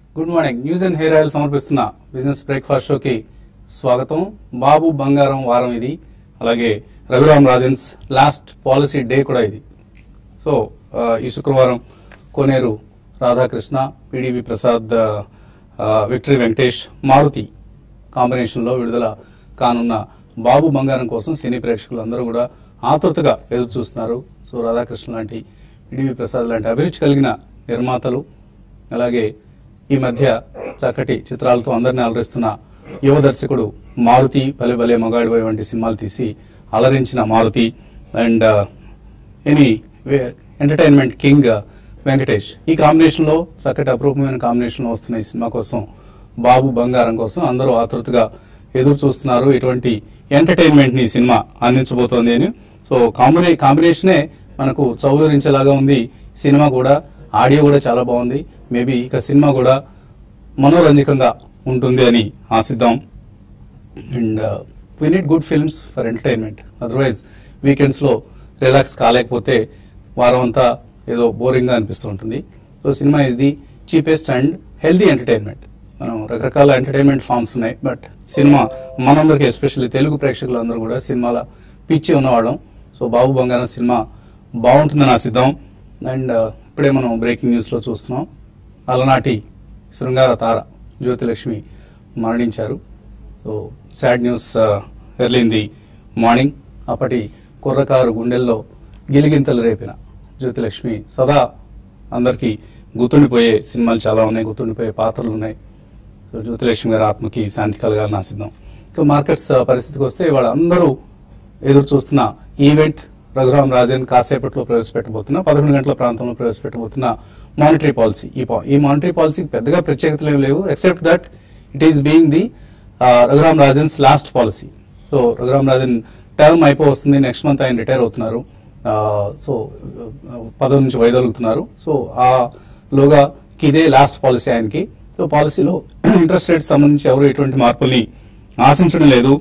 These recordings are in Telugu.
Good morning news and hair oil సమర్పిస్తున్న బిజినెస్ బ్రేక్ఫాస్ట్ షోకి స్వాగతం బాబు బంగారం వారం ఇది అలాగే Raghuram Rajan's last policy day కూడా ఇది సో ఆ, ఈ శుక్రవారం కోనేరు రాధాకృష్ణ పిడివి ప్రసాద్ ఆ, విక్టరీ వెంకటేష్ మారుతి కాంబినేషన్లో విడుదల కానున్న బాబు బంగారం కోసం సినీ ప్రేక్షకులు అందరూ కూడా ఆతృతగా ఎదురు చూస్తున్నారు సో రాధాకృష్ణ లాంటి పిడివి ప్రసాద్ లాంటి అభిరుచి కలిగిన నిర్మాతలు అలాగే ఈ మధ్య చక్కటి చిత్రాలతో అందరిని అలరిస్తున్న యువ దర్శకుడు మారుతి భలే భలే మగాడిపోయి వంటి సినిమాలు తీసి అలరించిన Maruthi and any entertainment king Venkatesh ఈ కాంబినేషన్ లో చక్కటి అపరూపమైన కాంబినేషన్ లో వస్తున్న ఈ సినిమా కోసం బాబు బంగారం కోసం అందరూ ఆతృతగా ఎదురు చూస్తున్నారు ఇటువంటి ఎంటర్టైన్మెంట్ ని ఈ సినిమా అందించబోతోంది అని సో కాంబినే కాంబినేషనే మనకు చౌలరించేలాగా ఉంది సినిమా కూడా ఆడియో కూడా చాలా బాగుంది మేబీ ఇక సినిమా కూడా మనోరంజకంగా ఉంటుంది అని ఆశిద్దాం and we need good films for entertainment otherwise weekends లో రిలాక్స్ కాలేకపోతే వారం అంతా ఏదో బోరింగ్ గా అనిపిస్తూ ఉంటుంది so cinema is the cheapest and healthy entertainment మనం రకరకాల ఎంటర్టైన్మెంట్ ఫామ్స్ ఉన్నాయి బట్ సినిమా మనందరికి ఎస్పెషల్లీ తెలుగు ప్రేక్షకులందరూ కూడా సినిమాల పిచ్చి ఉన్నవాళ్ళం సో బాబు బంగారం సినిమా బాగుంటుందని ఆశిద్దాం అండ్ ఇప్పుడే మనం బ్రేకింగ్ న్యూస్ లో చూస్తున్నాం అలనాటి శృంగార తార జ్యోతిలక్ష్మి మరణించారు so sad news early in the morning అప్పటి కుర్రకారు గుండెల్లో గిలిగింతలు రేపిన జ్యోతిలక్ష్మి సదా అందరికీ గుర్తుండిపోయే సినిమాలు చాలా ఉన్నాయి గుర్తుండిపోయే పాత్రలు ఉన్నాయి సో జ్యోతిలక్ష్మి గారి ఆత్మకి శాంతి కలగాలని ఆశిద్దాం ఇక మార్కెట్స్ ఆ, పరిస్థితికి వస్తే వాళ్ళందరూ ఎదురు చూస్తున్న ఈవెంట్ రఘురామ్ రాజన్ కాసేపట్లో ప్రవేశపెట్టబోతున్న పదకొండు గంటల ప్రాంతంలో ప్రవేశపెట్టబోతున్న మానిటరీ పాలసీ ఈ పా- ఈ మానిటరీ పాలసీకి పెద్దగా ప్రత్యేకతలు ఏమి లేవు except that it is being the Raghuram Rajan's last policy so Raghuram Rajan term అయిపోవస్తుంది నెక్స్ట్ మంత్ ఆయన రిటైర్ అవుతున్నారు సో పదవి నుంచి వైదొలుగుతున్నారు సో ఆ లోగా ఇదే లాస్ట్ పాలసీ ఆయనకి సో పాలసీలో ఇంట్రెస్ట్ రేట్స్ సంబంధించి ఎవరు ఎటువంటి మార్పుల్ని ఆశించడం లేదు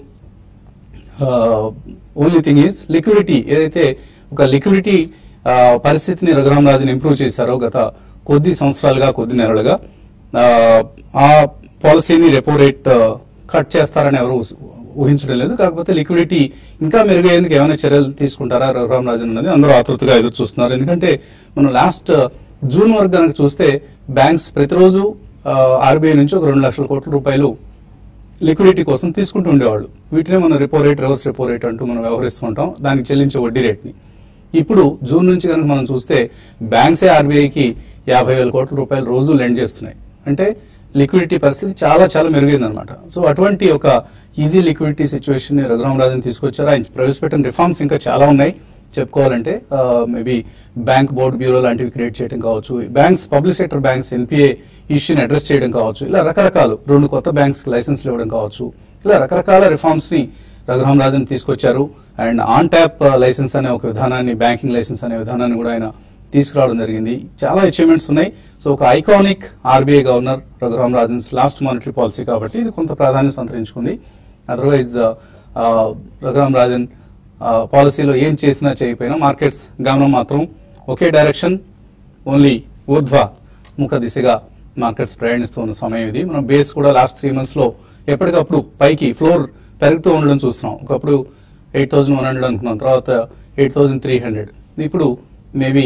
ఓన్లీ థింగ్ ఈజ్ లిక్విడిటీ ఏదైతే ఒక లిక్విడిటీ పరిస్థితిని రఘురామ్ రాజుని ఇంప్రూవ్ చేశారో గత కొద్ది సంవత్సరాలుగా కొద్ది నెలలుగా ఆ, ఆ పాలసీని రెపో రేట్ కట్ చేస్తారని ఎవరు ఊహ- ఊహించడం లేదు కాకపోతే లిక్విడిటీ ఇంకా మెరుగయ్యేందుకు ఏమైనా చర్యలు తీసుకుంటారా రఘురామ్ రాజన్ అనేది అందరూ ఆతృతగా ఎదురు చూస్తున్నారు ఎందుకంటే మనం లాస్ట్ జూన్ వరకు కనుక చూస్తే బ్యాంక్స్ ప్రతిరోజు ఆర్బీఐ నుంచి ఒక రెండు లక్షల కోట్ల రూపాయలు లిక్విడిటీ కోసం తీసుకుంటూ ఉండేవాళ్ళు వీటినే మనం repo rate reverse repo rate అంటూ మనం వ్యవహరిస్తూ ఉంటాం దానికి చెల్లించే వడ్డీ రేట్ని ఇప్పుడు జూన్ నుంచి కనుక మనం చూస్తే బ్యాంక్సే ఆర్బీఐకి యాభై వేల కోట్ల రూపాయలు రోజు లెండ్ చేస్తున్నాయి అంటే లిక్విడిటీ పరిస్థితి చాలా చాలా మెరుగైందనమాట సో అటువంటి ఒక ఈజీ లిక్విడిటీ సిచ్యువేషన్ ని రఘురామ్ రాజన్ తీసుకొచ్చారు ఆయన ప్రవేశపెట్టిన రిఫార్మ్స్ ఇంకా చాలా ఉన్నాయి చెప్పుకోవాలంటే మేబీ బ్యాంక్ బోర్డ్ బ్యూరో లాంటివి క్రియేట్ చేయడం కావచ్చు banks public sector banks NPA ఇష్యూని అడ్రస్ చేయడం కావచ్చు ఇలా రకరకాలు రెండు కొత్త బ్యాంక్స్ లైసెన్స్ ఇవ్వడం కావచ్చు ఇలా రకరకాల రిఫార్మ్స్ ని రఘురామ్ రాజన్ తీసుకొచ్చారు అండ్ ఆన్ ట్యాప్ లైసెన్స్ అనే ఒక విధానాన్ని బ్యాంకింగ్ లైసెన్స్ అనే విధానాన్ని కూడా ఆయన తీసుకురావడం జరిగింది చాలా అచీవ్మెంట్స్ ఉన్నాయి సో ఒక iconic RBI governor Raghuram Rajan's last monetary policy కాబట్టి ఇది కొంత ప్రాధాన్యత సంతరించుకుంది అదర్వైజ్ రఘురామ్ రాజన్ ఆ, పాలసీలో ఏం చేసినా చేయకపోయినా మార్కెట్స్ గమనం మాత్రం ఒకే డైరెక్షన్ ఓన్లీ ఊర్ధ్వ ముఖ దిశగా మార్కెట్స్ ప్రయాణిస్తూ ఉన్న సమయం ఇది మనం బేస్ కూడా లాస్ట్ త్రీ మంత్స్ లో ఎప్పటికప్పుడు పైకి ఫ్లోర్ పెరుగుతూ ఉండడం చూస్తున్నాం ఒకప్పుడు ఎయిట్ థౌసండ్ వన్ హండ్రెడ్ అనుకున్నాం తర్వాత ఎయిట్ థౌసండ్ త్రీ హండ్రెడ్ ఇప్పుడు మేబీ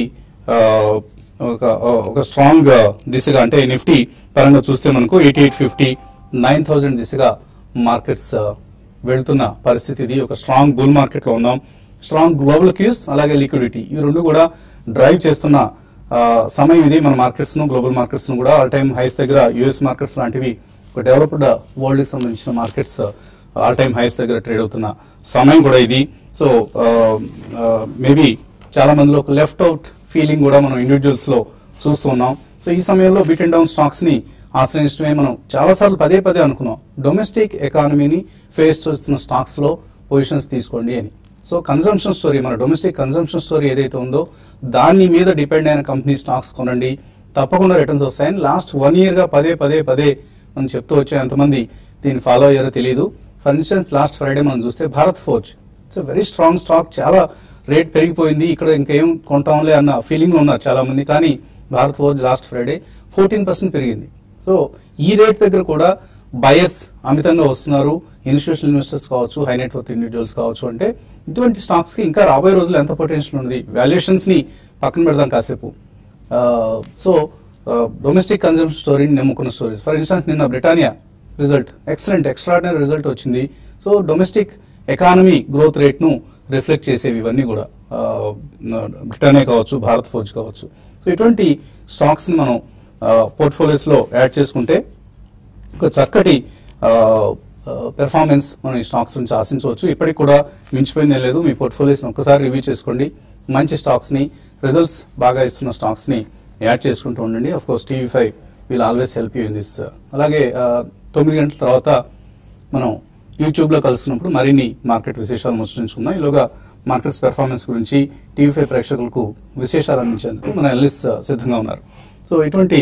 ఒక ఒక స్ట్రాంగ్ దిశగా అంటే నిఫ్టీ పరంగా చూస్తే మనకు eighty eight fifty nine thousand దిశగా మార్కెట్స్ వెళ్తున్న పరిస్థితి ఇది ఒక స్ట్రాంగ్ బుల్ మార్కెట్ లో ఉన్నాం స్ట్రాంగ్ గ్లోబల్ క్యూస్ అలాగే లిక్విడిటీ ఈ రెండు కూడా డ్రైవ్ చేస్తున్న ఆ, సమయం ఇది మన మార్కెట్స్ ను గ్లోబల్ మార్కెట్స్ ను కూడా ఆల్ టైమ్ హైస్ దగ్గర యుఎస్ మార్కెట్స్ లాంటివి ఒక డెవలప్డ్ వరల్డ్ కి సంబంధించిన మార్కెట్స్ ఆల్ టైమ్ హైస్ దగ్గర ట్రేడ్ అవుతున్న సమయం కూడా ఇది సో మేబీ చాలా మందిలో ఒక లెఫ్ట్ అవుట్ ఫీలింగ్ కూడా మనం ఇండివిజువల్స్ లో చూస్తూ ఉన్నాం సో ఈ సమయంలో బీట్ అండ్ డౌన్ స్టాక్స్ ని ఆశ్రయించడమే మనం చాలా సార్లు పదే పదే అనుకున్నాం డొమెస్టిక్ ఎకానమీని ఫేస్ చేస్తున్న స్టాక్స్ లో పొజిషన్స్ తీసుకోండి అని సో కన్సంప్షన్ స్టోరీ మన డొమెస్టిక్ కన్సంప్షన్ స్టోరీ ఏదైతే ఉందో దాని మీద డిపెండ్ అయిన కంపెనీ స్టాక్స్ కొనండి తప్పకుండా రిటర్న్స్ వస్తాయని లాస్ట్ వన్ ఇయర్ గా పదే పదే పదే మనం చెప్తూ వచ్చే ఎంతమంది దీన్ని ఫాలో అయ్యారో తెలియదు ఫర్ ఇన్స్టెన్స్ లాస్ట్ ఫ్రైడే మనం చూస్తే Bharat Forge it's very strong stock చాలా రేట్ పెరిగిపోయింది ఇక్కడ ఇంకేం కొంటాంలే అన్న ఫీలింగ్ ఉన్నారు చాలా మంది కానీ Bharat Forge last Friday fourteen percent పెరిగింది సో ఈ రేట్ దగ్గర కూడా బయర్స్ అమితంగా వస్తున్నారు ఇన్స్టిట్యూషనల్ ఇన్వెస్టర్స్ కావచ్చు హై నెట్వర్త్ ఇండివిజువల్స్ కావచ్చు అంటే ఇటువంటి స్టాక్స్ కి ఇంకా రాబోయే రోజుల్లో ఎంత పొటెన్షియల్ ఉంది వాల్యుయేషన్స్ ని పక్కన పెడదాం కాసేపు సో డొమెస్టిక్ కన్సంప్షన్ స్టోరీని నమ్ముకున్న స్టోరీస్ ఫర్ ఇన్స్టాన్స్ నిన్న Britannia result excellent extraordinary result వచ్చింది so domestic economy growth rate ను రిఫ్లెక్ట్ చేసేవి ఇవన్నీ కూడా ఆ, బ్రిటానియా కావచ్చు భారత్ ఫోర్జ్ కావచ్చు సో ఇటువంటి స్టాక్స్ ని మనం పోర్ట్ఫోలియోస్ లో యాడ్ చేసుకుంటే ఒక చక్కటి పెర్ఫార్మెన్స్ మనం ఈ స్టాక్స్ నుంచి ఆశించవచ్చు ఇప్పటికి కూడా మించిపోయిందే లేదు మీ పోర్ట్ఫోలియోస్ ఒకసారి రివ్యూ చేసుకోండి మంచి స్టాక్స్ ని రిజల్ట్స్ బాగా ఇస్తున్న స్టాక్స్ ని యాడ్ చేసుకుంటూ ఉండండి of course TV five will always help you in this అలాగే ఆ, తొమ్మిది గంటల తర్వాత మనం యూట్యూబ్ లో కలుసుకున్నప్పుడు మరిన్ని మార్కెట్ విశేషాలు ముచ్చరించుకుందాం ఈలోగా మార్కెట్స్ పెర్ఫార్మెన్స్ గురించి టీవీ ఫైవ్ ప్రేక్షకులకు విశేషాలు అందించేందుకు మన ఎనలిస్ట్ సిద్ధంగా ఉన్నారు సో ఇటువంటి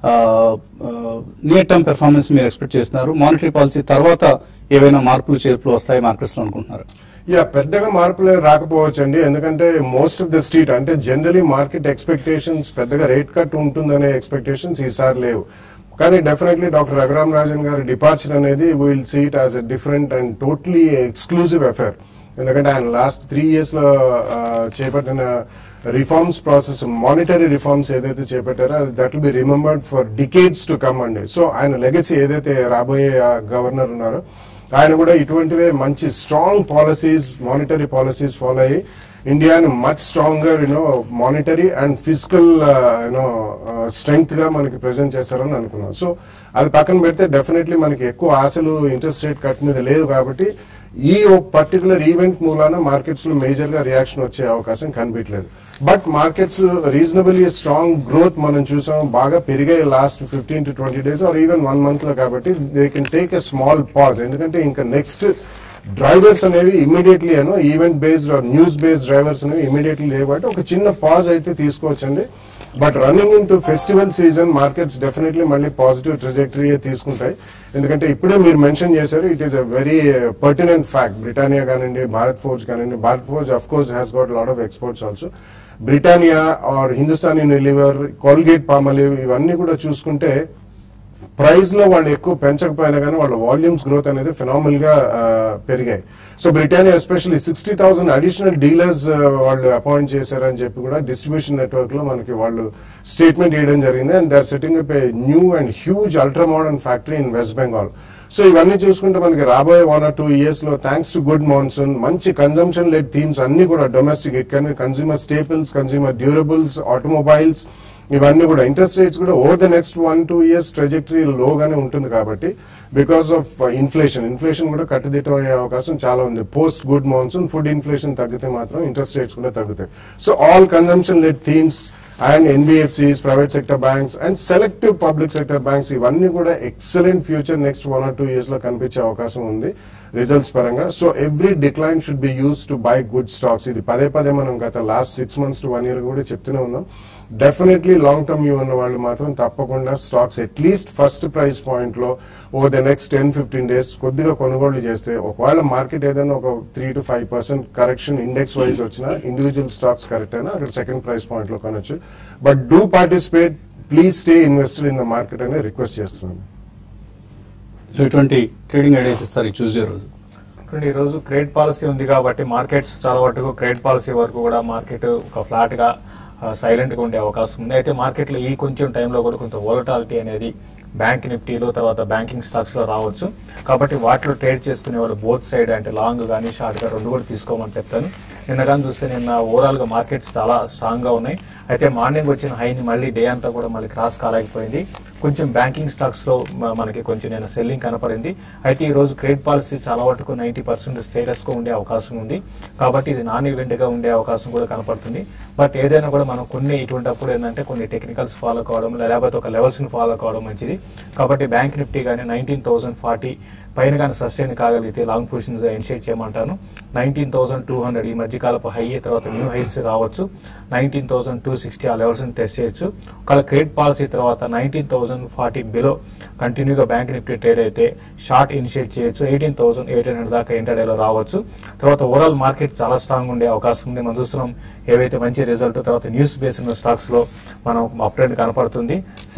నియర్ టర్మ్ పెర్ఫార్మెన్స్ మీరు ఎక్స్పెక్ట్ చేస్తున్నారు మానిటరీ పాలసీ తర్వాత ఏవైనా మార్పులు చేర్పులు వస్తాయి మార్కెట్స్ లో అనుకుంటున్నారు యా పెద్దగా మార్పులు రాకపోవచ్చు అండి ఎందుకంటే మోస్ట్ ఆఫ్ ద స్ట్రీట్ అంటే జనరలీ మార్కెట్ ఎక్స్పెక్టేషన్స్ పెద్దగా రేట్ కట్ ఉంటుందనే ఎక్స్పెక్టేషన్స్ ఈసారి లేవు కానీ డెఫినెట్లీ డాక్టర్ రఘురామ్ రాజన్ గారి డిపార్చర్ అనేది will see it as a different and totally exclusive affair ఎందుకంటే ఆయన లాస్ట్ త్రీ ఇయర్స్ లో ఆ, చేపట్టిన రిఫార్మ్స్ ప్రాసెస్ మానిటరీ రిఫార్మ్స్ ఏదైతే చేపట్టారో that will be remembered for decades to come అండి సో ఆయన లెగసీ ఏదైతే రాబోయే గవర్నర్ ఉన్నారో ఆయన కూడా ఇటువంటివే మంచి strong policies monetary policies follow అయ్యి ఇండియాని much stronger you know monetary and physical you know strength గా మనకి ప్రెజెంట్ చేస్తారని అనుకున్నాం సో అది పక్కన పెడితే డెఫినెట్లీ మనకి ఎక్కువ ఆశలు ఇంట్రెస్ట్ రేట్ కట్ మీద లేదు కాబట్టి ఈ పర్టికులర్ ఈవెంట్ మూలాన మార్కెట్స్ లో మేజర్ గా రియాక్షన్ వచ్చే అవకాశం కనిపించలేదు but markets reasonably strong growth మనం చూసాం బాగా పెరిగాయి last fifteen to twenty days or even one month లో కాబట్టి they can take a small pause ఎందుకంటే ఇంకా నెక్స్ట్ డ్రైవర్స్ అనేవి ఇమీడియట్లీ అనో event based or news based drivers అనేవి ఇమీడియట్లీ లేబట్టి ఒక చిన్న పాజ్ అయితే తీసుకోవచ్చండి but running into festival season markets definitely మళ్ళీ పాజిటివ్ ట్రజెక్టరీ తీసుకుంటాయి ఎందుకంటే ఇప్పుడే మీరు మెన్షన్ చేశారు it is a very pertinent fact Britannia కానివ్వండి భారత్ ఫోర్జ్ కానివ్వండి Bharat Forge of course has got lot of exports also Britannia or Hindustan Unilever Colgate Palmolive ఇవన్నీ కూడా చూసుకుంటే ప్రైస్ లో వాళ్ళు ఎక్కువ పెంచకపోయినా కానీ వాళ్ళ వాల్యూమ్స్ గ్రోత్ అనేది ఫినామిల్ గా ఆ, పెరిగాయి so Britannia especially sixty thousand additional dealers వాళ్ళు అపాయింట్ చేశారని చెప్పి కూడా డిస్ట్రిబ్యూషన్ నెట్వర్క్ లో మనకి వాళ్ళు స్టేట్మెంట్ ఇవ్వడం జరిగింది and they are setting up a new and huge ultra modern factory in West Bengal so ఇవన్నీ చూసుకుంటే మనకి రాబోయే వన్ ఆర్ టూ ఇయర్స్ లో థ్యాంక్స్ టు గుడ్ మాన్సూన్ మంచి కన్జంప్షన్ లెడ్ థీమ్స్ అన్ని కూడా domestic it can consumer staples consumer durables automobiles ఇవన్నీ కూడా ఇంట్రెస్ట్ రేట్స్ కూడా over the next one two years trajectory లోగానే ఉంటుంది కాబట్టి బికాస్ ఆఫ్ ఇన్ఫ్లేషన్ ఇన్ఫ్లేషన్ కూడా కట్టుదిట్టం అయ్యే అవకాశం చాలా ఉంది post good monsoon food inflation తగ్గితే మాత్రం ఇంట్రెస్ట్ రేట్స్ కూడా తగ్గుతాయి so all consumption led themes and NBFCs private sector banks and selective public sector banks ఇవన్నీ కూడా excellent future next one or two years లో కనిపించే అవకాశం ఉంది రిజల్ట్స్ పరంగా so every decline should be used to buy good stocks ఇది పదే పదే మనం గత last six months to one year కూడా చెప్తూనే ఉన్నాం డెఫినెట్లీ లాంగ్ టర్మ్ వ్యూ ఉన్న వాళ్ళు మాత్రం తప్పకుండా stocks at least first price point లో over the next ten fifteen days కొద్దిగా కొనుగోలు చేస్తే ఒకవేళ మార్కెట్ ఏదైనా ఒక three to five percent correction index wise వచ్చినా ఇండివిజువల్ స్టాక్స్ కరెక్ట్ అయినా అక్కడ సెకండ్ ప్రైస్ పాయింట్ లో కొనొచ్చు but do participate please stay invested in the market అని రిక్వెస్ట్ చేస్తున్నాను ఎటువంటి ట్రేడింగ్ ఐడియాస్ ఇస్తారు ఈ ట్యూస్డే రోజు చూడండి ఈ రోజు క్రెడిట్ పాలసీ ఉంది కాబట్టి మార్కెట్స్ చాలా వరకు క్రెడిట్ పాలసీ వరకు కూడా మార్కెట్ ఒక ఫ్లాట్ గా సైలెంట్ గా ఉండే అవకాశం ఉంది అయితే మార్కెట్ లో ఈ కొంచెం టైంలో కూడా కొంత వోలటాలిటీ అనేది బ్యాంక్ నిఫ్టీలో తర్వాత బ్యాంకింగ్ స్టాక్స్ లో రావచ్చు కాబట్టి వాటిలో ట్రేడ్ చేసుకునే వాళ్ళు బోత్ సైడ్ అంటే లాంగ్ కానీ షార్ట్ గా రెండు కూడా తీసుకోమని చెప్తాను నిన్న కానీ చూస్తే నిన్న ఓవరాల్ గా మార్కెట్స్ చాలా స్ట్రాంగ్ గా ఉన్నాయి అయితే మార్నింగ్ వచ్చిన హైని మళ్ళీ డే అంతా కూడా మళ్ళీ క్రాస్ కాలేకపోయింది కొంచెం బ్యాంకింగ్ స్టాక్స్ లో మ- మనకి కొంచెం నేను సెల్లింగ్ కనపడింది అయితే ఈ రోజు క్రెడిట్ పాలసీ చాలా వరకు నైన్టీ పర్సెంట్ స్టేటస్ గా ఉండే అవకాశం ఉంది కాబట్టి ఇది నాన్ ఈవెంట్ గా ఉండే అవకాశం కూడా కనపడుతుంది బట్ ఏదైనా కూడా మనం కొన్ని ఇటువంటి అప్పుడు ఏంటంటే కొన్ని టెక్నికల్స్ ఫాలో కావడం లేకపోతే ఒక లెవెల్స్ ని ఫాలో కావడం మంచిది కాబట్టి బ్యాంక్ నిఫ్టీ కానీ నైన్టీన్ థౌసండ్ ఫార్టీ పైన కానీ సస్టైన్ కాగలిగితే లాంగ్ పొజిషన్స్ ఇనిషియేట్ చేయమంటాను నైన్టీన్ థౌసండ్ టూ హండ్రెడ్ ఈ మధ్య కాలపు హై తర్వాత న్యూ హైస్ రావచ్చు నైన్టీన్ థౌసండ్ టూ సిక్స్టీ ఆ లెవెల్స్ టెస్ట్ చేయొచ్చు ఒకవేళ క్రెడిట్ పాలసీ తర్వాత నైన్టీన్ థౌసండ్ ఫార్టీ బిలో కంటిన్యూగా బ్యాంక్ నిఫ్టీ ట్రేడ్ అయితే షార్ట్ ఇనిషియేట్ చేయొచ్చు ఎయిటీన్ థౌసండ్ ఎయిట్ హండ్రెడ్ దాకా ఇంటర్డేలో రావచ్చు తర్వాత ఓవరాల్ మార్కెట్ చాలా స్ట్రాంగ్ ఉండే అవకాశం ఉంది మనం చూస్తున్నాం ఏవైతే మంచి రిజల్ట్ తర్వాత న్యూస్ బేస్డ్ స్టాక్స్ లో మనం అప్ట్రెండ్ కనపడుతుంది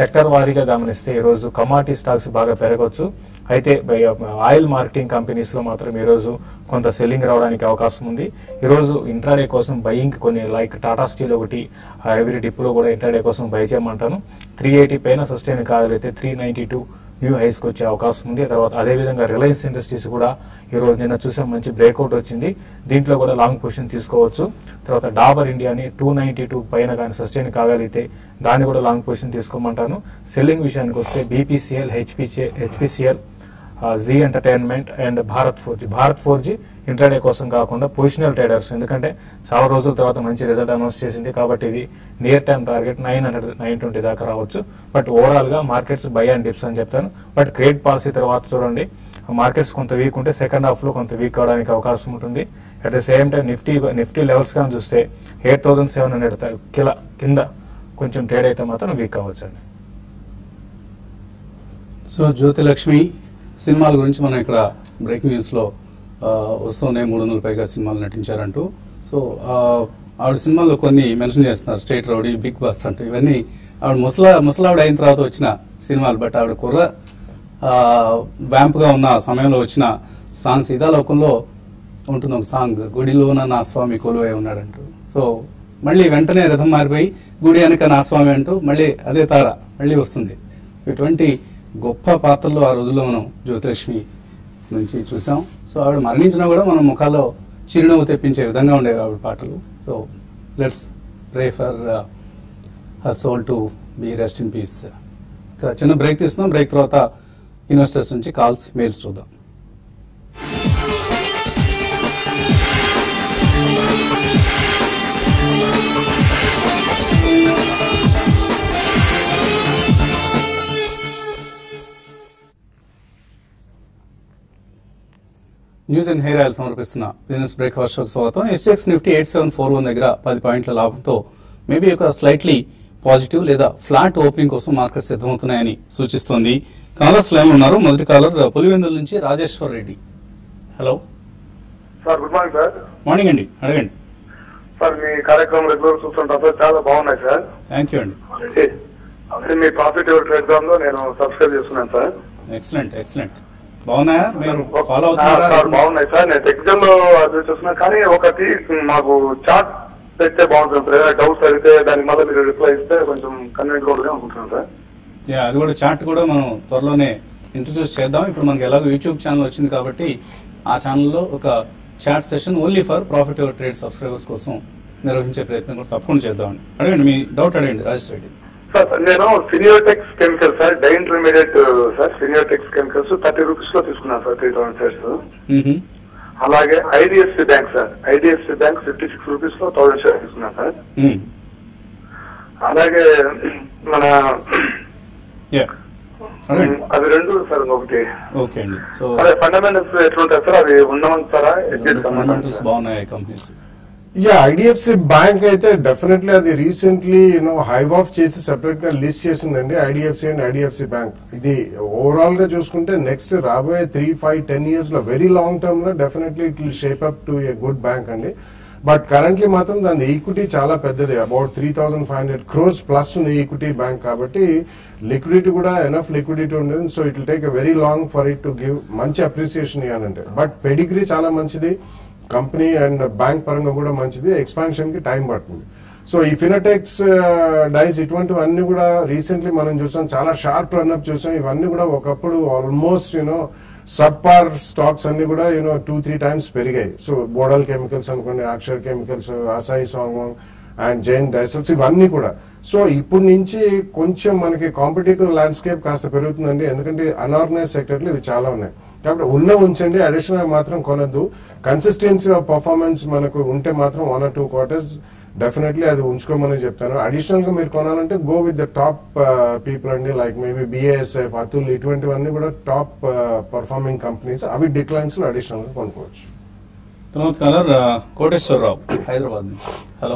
సెక్టర్ వారీగా గమనిస్తే ఈ రోజు కమాడిటీ స్టాక్స్ బాగా పెరగవచ్చు అయితే బై- ఆయిల్ మార్కెటింగ్ కంపెనీస్ లో మాత్రం ఈ రోజు కొంత సెల్లింగ్ రావడానికి అవకాశం ఉంది ఈ రోజు ఇంట్రాడే కోసం బయింగ్ కొన్ని లైక్ టాటా స్టీల్ ఒకటి ఎవరీ డిప్లో కూడా ఇంట్రాడే కోసం బై చేయమంటాను త్రీ ఎయిటీ పైన సస్టైన్ కాగలిగితే three ninety two new highs కి వచ్చే అవకాశం ఉంది తర్వాత అదే విధంగా రిలయన్స్ ఇండస్ట్రీస్ కూడా ఈ రోజు నిన్న చూసాం మంచి బ్రేక్అవుట్ వచ్చింది దీంట్లో కూడా లాంగ్ పొజిషన్ తీసుకోవచ్చు తర్వాత డాబర్ ఇండియాని టూ నైన్టీ టూ పైన కానీ సస్టైన్ కాగలిగితే దాన్ని కూడా లాంగ్ పొజిషన్ తీసుకోమంటాను సెల్లింగ్ విషయానికి వస్తే BPCL HPC HPCL Zee entertainment and Bharat Forge Bharat Forge interday కోసం కాకుండా పొజిషనల్ ట్రేడర్స్ ఎందుకంటే చాలా రోజుల తర్వాత మంచి రిజల్ట్ అనౌన్స్ చేసింది కాబట్టి ఇది near term target nine hundred nine twenty దాకా రావచ్చు బట్ ఓవరాల్ గా మార్కెట్స్ బై అండ్ డిప్స్ అని చెప్తాను బట్ క్రెడిట్ పాలసీ తర్వాత చూడండి మార్కెట్స్ కొంత వీక్ ఉంటే సెకండ్ హాఫ్ లో కొంత వీక్ అవడానికి అవకాశం ఉంటుంది at the same time Nifty Nifty levels గా చూస్తే ఎయిట్ థౌసండ్ సెవెన్ హండ్రెడ్ కిల కింద కొంచెం ట్రేడ్ అయితే మాత్రం వీక్ అవ్వచ్చు అండి సో జ్యోతిలక్ష్మి సినిమాల గురించి మనం ఇక్కడ బ్రేకింగ్ న్యూస్ లో ఆ, వస్తూనే మూడు వందల పైగా సినిమాలు నటించారంటూ సో ఆ, ఆవిడ సినిమాల్లో కొన్ని మెన్షన్ చేస్తున్నారు స్టేట్ రౌడీ బిగ్ బాస్ అంటూ ఇవన్నీ ఆవిడ ముసలా ముసలావిడ అయిన తర్వాత వచ్చిన సినిమాలు బట్ ఆవిడ కుర్ర వ్యాంప్ గా ఉన్న సమయంలో వచ్చిన సాంగ్స్ ఇదా లోకంలో ఉంటుంది ఒక సాంగ్ గుడిలోన నా స్వామి కొలువై ఉన్నాడంటూ సో మళ్ళీ వెంటనే రథం మారిపోయి గుడి వెనక నా స్వామి అంటూ మళ్ళీ అదే తార మళ్ళీ వస్తుంది ఇటువంటి గొప్ప పాత్రలు ఆ రోజుల్లో మనం జ్యోతిలక్ష్మి నుంచి చూసాం సో ఆవిడ మరణించినా కూడా మన ముఖాల్లో చిరునవ్వు తెప్పించే విధంగా ఉండేవి ఆవిడ పాటలు so let's pray for her soul to be rest in peace చిన్న బ్రేక్ తీసుకుందాం బ్రేక్ తర్వాత ఇన్వెస్టర్స్ నుంచి కాల్స్ మెయిల్స్ చూద్దాం న్యూస్ అండ్ హెయిర్ ఆయిల్ సమర్పిస్తున్న బిజినెస్ బ్రేక్ఫాస్ట్ షోకి స్వాగతం SGX Nifty eight seven four one దగ్గర పది పాయింట్ల లాభంతో మేబీ ఒక స్లైట్లీ పాజిటివ్ లేదా ఫ్లాట్ ఓపెనింగ్ కోసం మార్కెట్ సిద్ధమవుతున్నాయని సూచిస్తోంది కాలర్స్ లైన్ ఉన్నారు మొదటి కాలర్ పులివెందుల నుంచి Rajeshwar Reddy hello sir good morning sir morning అండి అడగండి సార్ మీ కార్యక్రమం రెగ్యులర్ చూస్తుంటా సార్ చాలా బాగున్నాయి సార్ థ్యాంక్ యూ అండి అదే మీ ప్రాఫిట్ ఎవరి ఎగ్జామ్ లో నేను సబ్స్క్రైబ్ చేస్తున్నాను సార్ ఎక్సలెంట్ ఎక్సలెంట్ బాగున్నాయా మీరు ఫాలో ఆ, సార్ అవుతున్నారా బాగున్నాయి సార్ నేను ఎగ్జామ్ లో అది చూస్తున్నా కానీ ఒకటి మాకు చార్ట్ పెడితే బాగుంటుంది సార్ ఏదైనా డౌట్స్ అడిగితే దానికి మళ్ళీ మీరు రిప్లై ఇస్తే కొంచెం కన్వీనెంట్ గా ఉంటుంది అనుకుంటున్నాను సార్ యా, అది కూడా చార్ట్ కూడా మనం త్వరలోనే ఇంట్రడ్యూస్ చేద్దాం ఇప్పుడు మనకి ఎలాగో యూట్యూబ్ ఛానల్ వచ్చింది కాబట్టి ఆ ఛానల్లో ఒక chat session only for profit ever trade subscribers కోసం నిర్వహించే ప్రయత్నం కూడా తప్పకుండా చేద్దామండి అడగండి మీ డౌట్ అడగండి రాజేష్ రెడ్డి సార్ నేను Fineotex Chemicals sir dye intermediate sir Fineotex Chemicals thirty rupees లో తీసుకున్నాను సార్ త్రీ థౌసండ్ షేర్స్ మ్హూ. అలాగే IDFC bank sir IDFC bank fifty six rupees లో థౌసండ్ షేర్ తీసుకున్నాను సార్ మ్. అలాగే మన యా అడగండి అవి రెండు సార్ ఒకటి ఓకే అండి సో అదే ఫండమెంటల్స్ ఎట్లుంటాయి సార్ అవి ఉండమంటారా ఫండమెంటల్స్ బాగున్నాయి కంపెనీస్ యా ఐడిఎఫ్సి బ్యాంక్ అయితే డెఫినెట్లీ అది రీసెంట్లీ యూనో హైవ్ ఆఫ్ చేసి సెపరేట్ గా లిస్ట్ చేసిందండి ఐడిఎఫ్సి అండ్ ఐడిఎఫ్సి బ్యాంక్ ఇది ఓవరాల్ గా చూసుకుంటే నెక్స్ట్ రాబోయే త్రీ ఫైవ్ టెన్ ఇయర్స్ లో వెరీ లాంగ్ టర్మ్ లో definitely it will shape up to a good bank అండి బట్ కరెంట్లీ మాత్రం దాని ఈక్విటీ చాలా పెద్దది about three thousand five hundred crores plus ఉంది ఈక్విటీ బ్యాంక్ కాబట్టి లిక్విడిటీ కూడా ఎనఫ్ లిక్విడిటీ ఉండదు so it will take a very long for it to give మంచి అప్రిసియేషన్ ఇవ్వాలంటే బట్ పెడిగ్రీ చాలా మంచిది కంపెనీ అండ్ బ్యాంక్ పరంగా కూడా మంచిది ఎక్స్పాన్షన్ కి టైం పడుతుంది సో ఈ ఫినటెక్స్ డైస్ ఇటువంటివన్నీ కూడా రీసెంట్లీ మనం చూసాం చాలా షార్ప్ రన్అప్ చూసాం ఇవన్నీ కూడా ఒకప్పుడు almost you know sub par stocks అన్ని కూడా యూనో టూ త్రీ టైమ్స్ పెరిగాయి సో బోడల్ కెమికల్స్ అనుకోండి Akshar chemicals Asahi Songwon and జైన్ డైసల్స్ ఇవన్నీ కూడా సో ఇప్పుడు నుంచి కొంచెం మనకి కాంపిటేటివ్ ల్యాండ్స్కేప్ కాస్త పెరుగుతుందండి ఎందుకంటే అనార్గనైజ్ సెక్టర్లు ఇవి చాలా ఉన్నాయి కాబట్టి ఉన్న ఉంచండి అడిషనల్ మాత్రం కొనద్దు కన్సిస్టెన్సీ ఆఫ్ పర్ఫార్మెన్స్ మనకు ఉంటే మాత్రం one or two quarters definitely అది ఉంచుకోమని చెప్తాను అడిషనల్ గా మీరు కొనాలంటే go with the top people అండి లైక్ మేబీ బిఏఎస్ఎఫ్ అతుల్ ఇటువంటివన్నీ కూడా టాప్ పర్ఫార్మింగ్ కంపెనీస్ అవి డిక్లైన్స్ లో అడిషనల్ గా కొనుక్కోవచ్చు తర్వాత కలర్ కోటేశ్వరరావు హైదరాబాద్ నుంచి హలో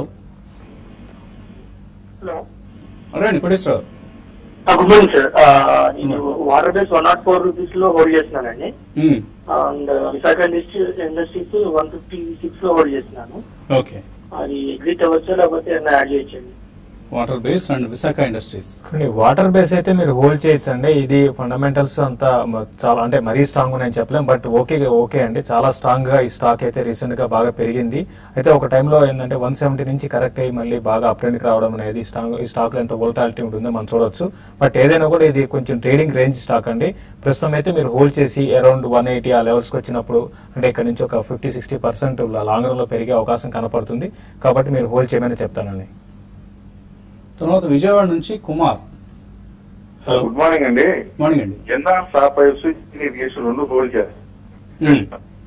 హలో అడగండి కోటేశ్వరరావు గుడ్ మార్నింగ్ సార్ నేను water base one not four rupees లో హోల్డ్ చేస్తున్నానండి మ్. And Visakha industry industries one fifty six లో హోల్డ్ చేస్తున్నాను ఓకే అది ఎగ్జిట్ అవ్వచ్చా లేకపోతే ఏమైనా యాడ్ చేయొచ్చండి water base and Visakha industries చూడండి వాటర్ బేస్ అయితే మీరు హోల్డ్ చేయొచ్చు అండి ఇది ఫండమెంటల్స్ అంతా మ- చాలా అంటే మరీ స్ట్రాంగ్ నేను చెప్పలేం బట్ ఓకే ఓకే అండి చాలా స్ట్రాంగ్ గా ఈ స్టాక్ అయితే రీసెంట్ గా బాగా పెరిగింది అయితే ఒక టైంలో ఏంటంటే వన్ సెవెంటీ నుంచి కరెక్ట్ అయ్యి మళ్ళీ బాగా అప్ ట్రెండ్ రావడం అనేది ఈ స్టాక్ ఈ స్టాక్ లో ఎంత వోల్టాలిటీ ఉంటుందో మనం చూడొచ్చు బట్ ఏదైనా కూడా ఇది కొంచెం ట్రేడింగ్ రేంజ్ స్టాక్ అండి ప్రస్తుతం అయితే మీరు హోల్డ్ చేసి అరౌండ్ వన్ ఎయిటీ ఆ లెవెల్స్ కి వచ్చినప్పుడు అంటే ఇక్కడ నుంచి ఒక fifty sixty percent long run లో పెరిగే అవకాశం కనపడుతుంది కాబట్టి మీరు హోల్డ్ చేయమని చెప్తానండి తర్వాత విజయవాడ నుంచి కుమార్ హలో గుడ్ మార్నింగ్ అండి మార్నింగ్ అండి ఎన్ఆర్ సాపైల్స్ ఇరిగేషన్ రెండు హోల్డ్ చేస్తారు మ్మ్.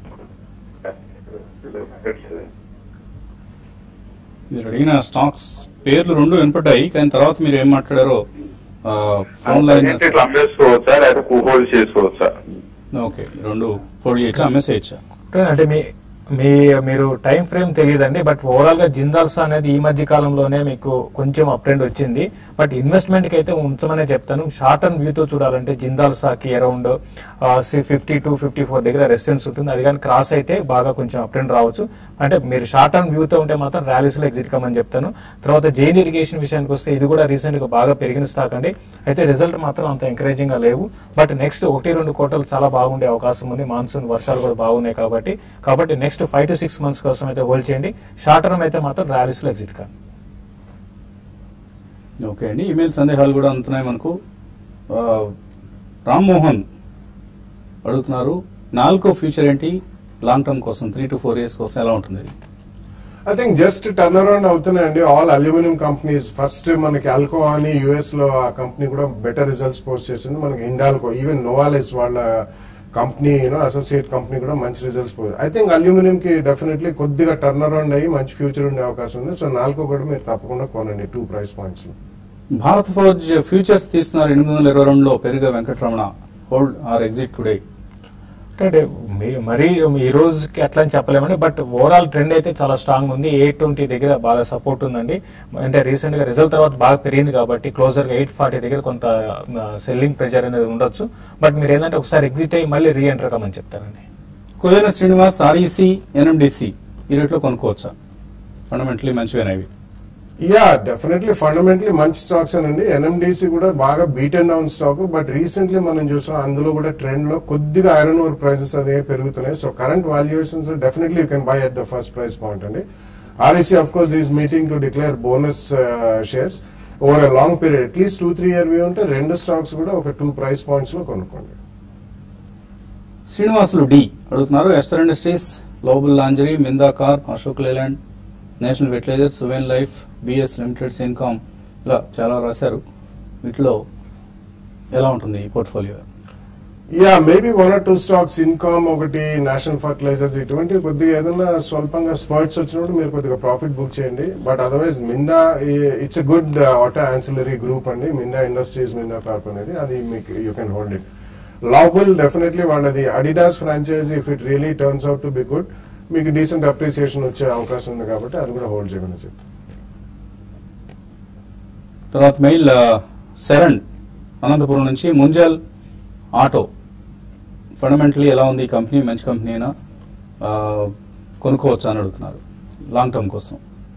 మీరు అడిగిన స్టాక్స్ పేర్లు రెండు వినపడ్డాయి కానీ తర్వాత మీరు ఏం మాట్లాడారో ఆ, ఫోన్ లైన్ ఇట్లా అమ్మేసుకోవచ్చా లేకపోతే హోల్డ్ చేసుకోవచ్చా ఓకే రెండు పొడి చేయొచ్చా అమ్మేసేయచ్చా అంటే మీ మీ మీరు టైం ఫ్రేమ్ తెలియదండి బట్ ఓవరాల్ గా జిందాల్సా అనేది ఈ మధ్య కాలంలోనే మీకు కొంచెం అప్ ట్రెండ్ వచ్చింది బట్ ఇన్వెస్ట్మెంట్ కి అయితే ఉంచమనే చెప్తాను షార్ట్ టర్మ్ వ్యూ తో చూడాలంటే జిందాల్సాకి around fifty to fifty four దగ్గర రెసిస్టెన్స్ ఉంటుంది అది కానీ క్రాస్ అయితే బాగా కొంచెం అప్ ట్రెండ్ రావచ్చు అంటే మీరు షార్ట్ టర్మ్ వ్యూ తో ఉంటే మాత్రం ర్యాలీస్ లో ఎగ్జిట్ కమని చెప్తాను తర్వాత జైన్ ఇరిగేషన్ విషయానికి వస్తే ఇది కూడా రీసెంట్ గా బాగా పెరిగిన స్టాక్ అండి అయితే రిజల్ట్ మాత్రం అంత ఎంకరేజింగ్ గా లేవు బట్ నెక్స్ట్ ఒకటి రెండు కోటలు చాలా బాగుండే అవకాశం ఉంది మాన్సూన్ వర్షాలు కూడా బాగున్నాయి కాబట్టి కాబట్టి next five to six months కోసం అయితే హోల్డ్ చేయండి షార్ట్ టర్మ్ అయితే మాత్రం ర్యాలీస్ లో ఎగ్జిట్ కాదు ఓకే అండి ఈమెయిల్ సందేహాలు కూడా అందుతున్నాయి మనకు ఆ, రామ్మోహన్ అడుగుతున్నారు నాలుగో ఫ్యూచర్ ఏంటి లాంగ్ టర్మ్ కోసం త్రీ టు ఫోర్ ఇయర్స్ కోసం ఎలా ఉంటుంది ఇది? I think just turn around అవుతున్నాయండి ఆల్ అల్యూమినియం కంపెనీస్ ఫస్ట్ మనకి ఆల్కో అని యుఎస్ లో ఆ కంపెనీ కూడా బెటర్ రిజల్ట్స్ పోస్ట్ చేసింది మనకి ఇండాల్కో ఈవెన్ నోవాలిస్ వాళ్ళ కంపెనీ యూనో అసోసియేట్ కంపెనీ కూడా మంచి రిజల్ట్స్ పోయి ఐ థింక్ అల్యూమినియం కి డెఫినెట్లీ కొద్దిగా టర్న్ అరౌండ్ అయ్యి మంచి ఫ్యూచర్ ఉండే అవకాశం ఉంది సో నాలుగో కూడా మీరు తప్పకుండా కొనండి టూ ప్రైస్ పాయింట్స్ లో భారత్ ఫోర్జ్ ఫ్యూచర్స్ తీసుకున్నారు ఎనిమిది వందల ఇరవై రెండులో పెరుగ Venkataramana hold or exit today అంటే మీ- మరీ ఈ రోజుకి అట్లా అని చెప్పలేమండి బట్ ఓవరాల్ ట్రెండ్ అయితే చాలా స్ట్రాంగ్ ఉంది ఎయిట్ ట్వంటీ దగ్గర బాగా సపోర్ట్ ఉందండి అంటే రీసెంట్ గా రిజల్ట్ తర్వాత బాగా పెరిగింది కాబట్టి క్లోజర్ గా ఎయిట్ ఫార్టీ దగ్గర కొంత సెల్లింగ్ ప్రెజర్ అనేది ఉండొచ్చు బట్ మీరు ఏంటంటే ఒకసారి ఎగ్జిట్ అయ్యి మళ్ళీ రీ ఎంటర్ కమని చెప్తారండి కుదేన శ్రీనివాస్ ఆర్ఈసి ఎన్ఎండిసి ఈ రేట్లో కొనుక్కోవచ్చా ఫండమెంటలీ మంచివేనా ఇవి యా డెఫినెట్లీ ఫండమెంటలీ మంచి స్టాక్స్ అండి ఎన్ఎండిసి కూడా బాగా beat and down stock but recently మనం చూసాం అందులో కూడా ట్రెండ్ లో కొద్దిగా ఐరన్ ఓర్ ప్రైసెస్ అదే పెరుగుతున్నాయి so current valuations definitely you can buy at the first price point అండి REC of course is meeting to declare bonus shares over a long period at least two three year view ఉంటే రెండు స్టాక్స్ కూడా ఒక టూ ప్రైస్ పాయింట్స్ లో కొనుక్కోండి శ్రీనివాసులు డి అడుగుతున్నారు Ester industries global lingerie Minda corp Ashok Leyland national fertilizer Suven life BS limited income ఇలా చాలా రాశారు వీటిలో ఎలా ఉంటుంది ఈ portfolio yeah maybe one or two stocks income ఒకటి నేషనల్ ఫర్టిలైజర్స్ ఇటువంటి కొద్దిగా ఏదైనా స్వల్పంగా స్పర్ట్స్ వచ్చినప్పుడు మీరు కొద్దిగా ప్రాఫిట్ బుక్ చేయండి but otherwise Minda it's a good auto ancillary group అండి మిండా ఇండస్ట్రీస్ మిండా కార్ప్ అనేది అది మీకు యూ కెన్ హోల్డ్ ఇట్ లాబుల్ డెఫినెట్లీ వాళ్ళది Adidas franchisee if it really turns out to be good మీకు డీసెంట్ అప్రిసియేషన్ వచ్చే అవకాశం ఉంది కాబట్టి అది కూడా హోల్డ్ చేయమని చెప్తాను తర్వాత మెయిల్ ఆ, శరణ్ అనంతపురం నుంచి ముంజల్ ఆటో ఫండమెంటలీ ఎలా ఉంది ఈ కంపెనీ మంచి కంపెనీ అయినా ఆ, కొనుక్కోవచ్చా అని అడుగుతున్నారు లాంగ్ టర్మ్ కోసం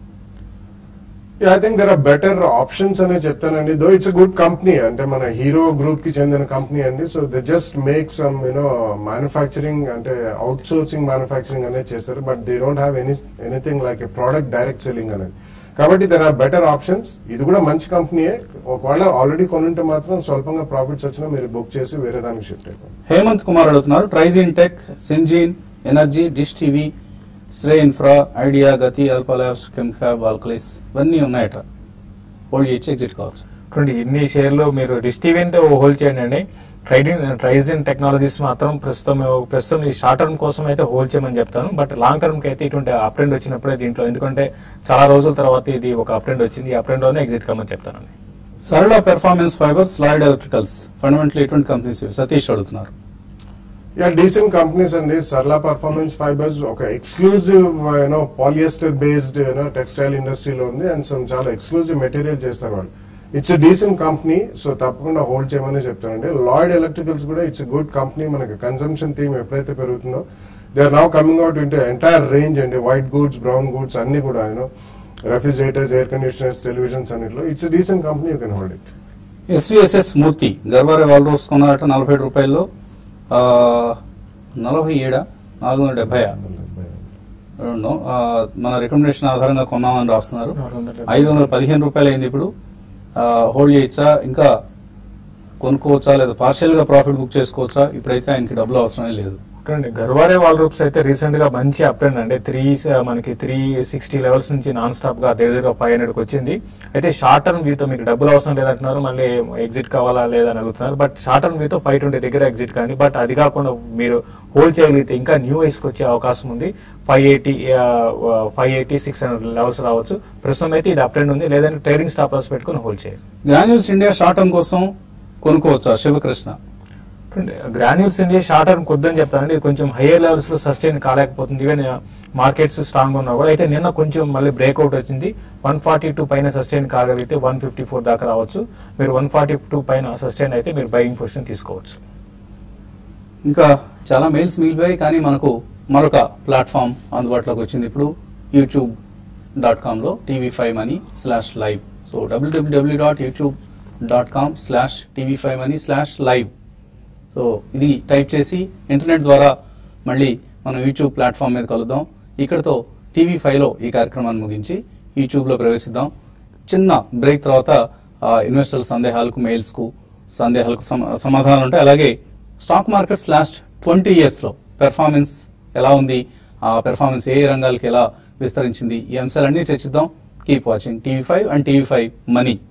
I think there are better options అనే చెప్తానండి దో ఇట్స్ గుడ్ కంపెనీ అంటే మన హీరో గ్రూప్ కి చెందిన కంపెనీ అండి so they just make some you know manufacturing అంటే అవుట్ సోర్సింగ్ మ్యానుఫ్యాక్చరింగ్ అనేది చేస్తారు but they don't have any anything like a product direct selling అనేది కాబట్టి దర్ ఆర్ బెటర్ ఆప్షన్స్ ఇది కూడా మంచి కంపెనీయే ఒకవేళ ఆల్రెడీ కొనుంటే మాత్రం స్వల్పంగా ప్రాఫిట్స్ వచ్చినా మీరు బుక్ చేసి వేరే దానికి షిఫ్ట్ అయిపోయింది హేమంత్ కుమార్ అడుగుతున్నారు Trigyn tech Syngene energy Dish TV Shree infra Idea Gati Alpa labs Chemfab alkalies ఇవన్నీ ఉన్నాయట హోల్డ్ చేయొచ్చు ఎగ్జిట్ కావచ్చు చూడండి ఇన్ని షేర్లు మీరు డిస్టివెంట్ హోల్డ్ చేయండి అండి ట్రైడింగ్ ట్రైజిన్ టెక్నాలజీస్ మాత్రం ప్రస్తుతం ప్రస్తుతం ఈ షార్ట్ టర్మ్ కోసం అయితే హోల్డ్ చేయమని చెప్తాను బట్ లాంగ్ టర్మ్ కి అయితే ఇటువంటి అప్ ట్రెండ్ వచ్చినప్పుడే దీంట్లో ఎందుకంటే చాలా రోజుల తర్వాత ఇది ఒక అప్ ట్రెండ్ వచ్చింది ఈ అప్ ట్రెండ్ లోనే ఎగ్జిట్ కమ్మని చెప్తానండి Sarla performance fibres Lloyd electricals fundamentally ఎటువంటి కంపెనీస్ ఇవి? సతీష్ అడుగుతున్నారు యా డీసెంట్ కంపెనీస్ అండి సర్లా పర్ఫార్మెన్స్ ఫైబర్స్ ఒక exclusive you know polyester based you know textile ఇండస్ట్రీలో ఉంది అండ్ సమ్ చాలా ఎక్స్క్లూజివ్ మెటీరియల్ చేస్తారు వాళ్ళు ఇట్స్ డీసెంట్ కంపెనీ సో తప్పకుండా హోల్డ్ చేయమని చెప్తానండి లాయిడ్ ఎలక్ట్రికల్స్ కూడా ఇట్స్ గుడ్ కంపెనీ మనకి కన్సంప్షన్ థీమ్ ఎప్పుడైతే పెరుగుతుందో they are now coming out into entire range అండి వైట్ గూడ్స్ బ్రౌన్ గూడ్స్ అన్ని కూడా you know refrigerators air conditioners televisions అన్నిట్లో it's decent company you can hold it SVSS Murthy Garware wall ropes కొన్నారట నలభై ఏడు రూపాయల్లో ఆ, నలభై ఏడా నాలుగు వందల డెబ్బై మన రికమెండేషన్ ఆధారంగా కొన్నామని రాస్తున్నారు 470. ఐదు వందల పదిహేను రూపాయలు అయింది ఇప్పుడు హోల్డ్ చేయొచ్చా ఇంకా కొనుక్కోవచ్చా లేదా పార్షియల్ గా ప్రాఫిట్ బుక్ చేసుకోవచ్చా ఇప్పుడైతే ఆయనకి డబ్బులు అవసరమే లేదు చూడండి గర్వారే వాల్ రూప్స్ అయితే రీసెంట్ గా మంచి అప్ ట్రెండ్ అంటే త్రీ మనకి త్రీ సిక్స్టీ లెవెల్స్ నుంచి నాన్ స్టాప్ గా దగ్గర దగ్గర ఫైవ్ హండ్రెడ్ వచ్చింది అయితే షార్ట్ టర్మ్ వ్యూతో మీకు డబ్బులు అవసరం లేదంటున్నారు మళ్ళీ ఎగ్జిట్ కావాలా లేదని అడుగుతున్నారు బట్ షార్ట్ టర్మ్ వ్యూతో ఫైవ్ ట్వంటీ దగ్గర ఎగ్జిట్ కానీ బట్ అది కాకుండా మీరు హోల్డ్ చేయగలిగితే ఇంకా న్యూ కి వచ్చే అవకాశం ఉంది five eighty five eighty six hundred levels రావచ్చు ప్రస్తుతం అయితే ఇది అప్ ట్రెండ్ ఉంది లేదంటే ట్రేడింగ్ స్టాప్ లాస్ పెట్టుకుని హోల్డ్ చేయాలి గ్రాన్యూల్స్ ఇండియా షార్ట్ టర్మ్ కోసం కొనుక్కోవచ్చా Sivakrishna Granules India short term కొద్దని చెప్తానండి ఇది కొంచెం హైయర్ లెవెల్స్ లో సస్టైన్ కాలేకపోతుంది ఈవెన్ మార్కెట్స్ స్ట్రాంగ్ ఉన్నా కూడా అయితే నిన్న కొంచెం మళ్ళీ బ్రేక్అవుట్ వచ్చింది వన్ ఫార్టీ టూ పైన సస్టైన్ కాగలిగితే వన్ ఫిఫ్టీ ఫోర్ దాకా రావచ్చు మీరు వన్ ఫార్టీ టూ పైన సస్టైన్ అయితే మీరు బయింగ్ పొజిషన్ తీసుకోవచ్చు ఇంకా చాలా మెయిల్స్ మిగిలిపోయాయి కానీ మనకు మరొక ప్లాట్ఫామ్ అందుబాటులోకి వచ్చింది ఇప్పుడు యూట్యూబ్ డాట్ కామ్లో TV five money slash live so WWW dot YouTube dot com slash TV five money slash live so ఇది టైప్ చేసి ఇంటర్నెట్ ద్వారా మళ్ళీ మనం యూట్యూబ్ ప్లాట్ఫామ్ మీద కలుద్దాం ఇక్కడతో టీవీ ఫైవ్లో ఈ కార్యక్రమాన్ని ముగించి యూట్యూబ్లో ప్రవేశిద్దాం చిన్న బ్రేక్ తర్వాత ఇన్వెస్టర్ల సందేహాలకు మెయిల్స్కు సందేహాలకు సమ- సమాధానాలు ఉంటాయి అలాగే స్టాక్ మార్కెట్స్ లాస్ట్ ట్వంటీ ఇయర్స్లో పెర్ఫార్మెన్స్ ఎలా ఉంది ఆ పెర్ఫార్మెన్స్ ఏ ఏ రంగాలకు ఎలా విస్తరించింది ఈ అంశాలన్నీ చర్చిద్దాం keep watching TV five and TV five money